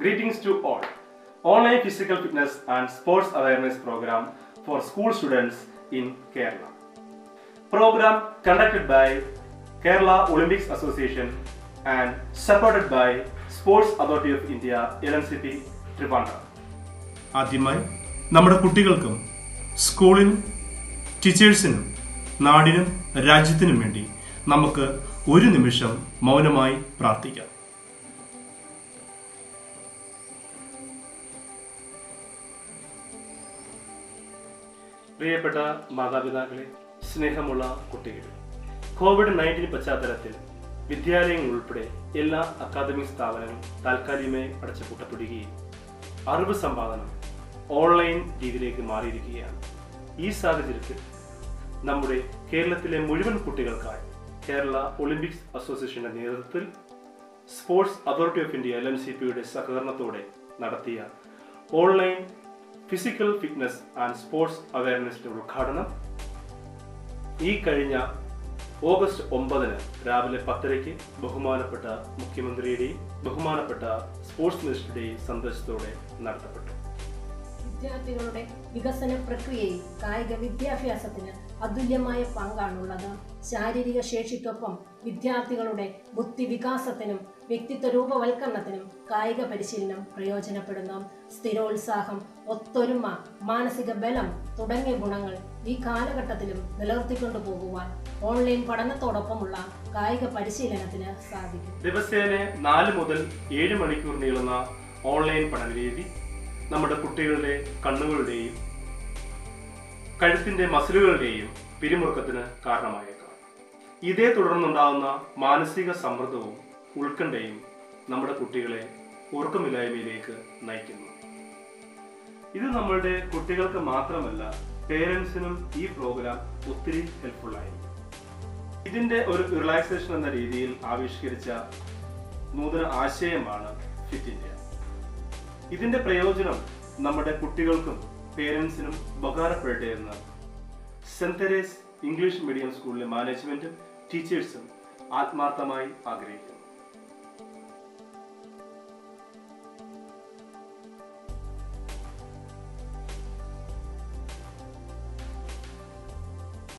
Greetings to all. Online physical fitness and sports awareness program for school students in Kerala. Program conducted by Kerala Olympics Association and supported by Sports Authority of India, LNCP, Trivandrum. ആദ്യമായി നമ്മുടെ കുട്ടികൾക്കും സ്കൂളിനും ടീച്ചേഴ്സിനും നാടിനും രാജ്യത്തിനും വേണ്ടി നമുക്ക് ഒരു നിമിഷം മൗനമായി പ്രാർത്ഥിക്കാം പ്രിയപ്പെട്ട മാതാപിതാക്കളെ സ്നേഹമുള്ള കുട്ടികൾ കോവിഡ് നയൻറ്റീൻ പശ്ചാത്തലത്തിൽ വിദ്യാലയങ്ങൾ ഉൾപ്പെടെ എല്ലാ അക്കാദമിക് സ്ഥാപനങ്ങളും താൽക്കാലികമായി അടച്ചുപൂട്ടപ്പെടുകയും അറിവ് സമ്പാദനം ഓൺലൈൻ രീതിയിലേക്ക് മാറിയിരിക്കുകയാണ് ഈ സാഹചര്യത്തിൽ നമ്മുടെ കേരളത്തിലെ മുഴുവൻ കുട്ടികൾക്കായി കേരള ഒളിമ്പിക്സ് അസോസിയേഷന്റെ നേതൃത്വത്തിൽ sports authority of India L N C പിയുടെ സഹകരണത്തോടെ നടത്തിയ online physical fitness and sports അവയർനെസിന്റെ ഉദ്ഘാടനം ഈ കഴിഞ്ഞ ഓഗസ്റ്റ് ഒമ്പതിന് രാവിലെ പത്തരയ്ക്ക് ബഹുമാനപ്പെട്ട മുഖ്യമന്ത്രിയുടെയും ബഹുമാനപ്പെട്ട സ്പോർട്സ് മിനിസ്റ്ററുടെയും സന്ദേശത്തോടെ നടത്തപ്പെട്ടു വിദ്യാർത്ഥികളുടെ വികസന പ്രക്രിയയിൽ കായിക വിദ്യാഭ്യാസത്തിന് അതുല്യമായ പങ്കാണുള്ളത് ശാരീരിക ശേഷിക്കൊപ്പം വിദ്യാർത്ഥികളുടെ ബുദ്ധി വികാസത്തിനും വ്യക്തിത്വ രൂപവൽക്കരണത്തിനും കായിക പരിശീലനം പ്രയോജനപ്പെടുന്നു സ്ഥിരോത്സാഹം ഒത്തൊരുമ മാനസിക ബലം തുടങ്ങിയ ഗുണങ്ങൾ ഈ കാലഘട്ടത്തിലും നിലനിർത്തിക്കൊണ്ടു പോകുവാൻ ഓൺലൈൻ പഠനത്തോടൊപ്പമുള്ള കായിക പരിശീലനത്തിന് സാധിക്കും ദിവസേന നാല് മുതൽ ഏഴ് മണിക്കൂർ നീളുന്ന ഓൺലൈൻ പഠനരീതി നമ്മുടെ കുട്ടികളുടെ കണ്ണുകളുടെയും കഴുത്തിന്റെ മസിലുകളുടെയും പിരിമുറുക്കത്തിന് കാരണമായേക്കാം ഇതേ തുടർന്നുണ്ടാകുന്ന മാനസിക സമ്മർദ്ദവും ഉത്കണ്ഠയും നമ്മുടെ കുട്ടികളെ ഉറക്കമില്ലായ്മയിലേക്ക് നയിക്കുന്നു ഇത് നമ്മളുടെ കുട്ടികൾക്ക് മാത്രമല്ല പേരൻസിനും ഈ പ്രോഗ്രാം ഒത്തിരി ഹെൽപ്ഫുൾ ആയിരിക്കും ഇതിന്റെ ഒരു റിലാക്സേഷൻ എന്ന രീതിയിൽ ആവിഷ്കരിച്ച നൂതന ആശയമാണ് ഫിറ്റ് ഇന്ത്യ ഇതിന്റെ പ്രയോജനം നമ്മുടെ കുട്ടികൾക്കും പേരൻസിനും ഉപകാരപ്പെടട്ടെ എന്ന് സെന്റ് തെരേസ് ഇംഗ്ലീഷ് മീഡിയം സ്കൂളിലെ മാനേജ്മെന്റും ടീച്ചേഴ്സും ആത്മാർത്ഥമായി ആഗ്രഹിക്കുന്നു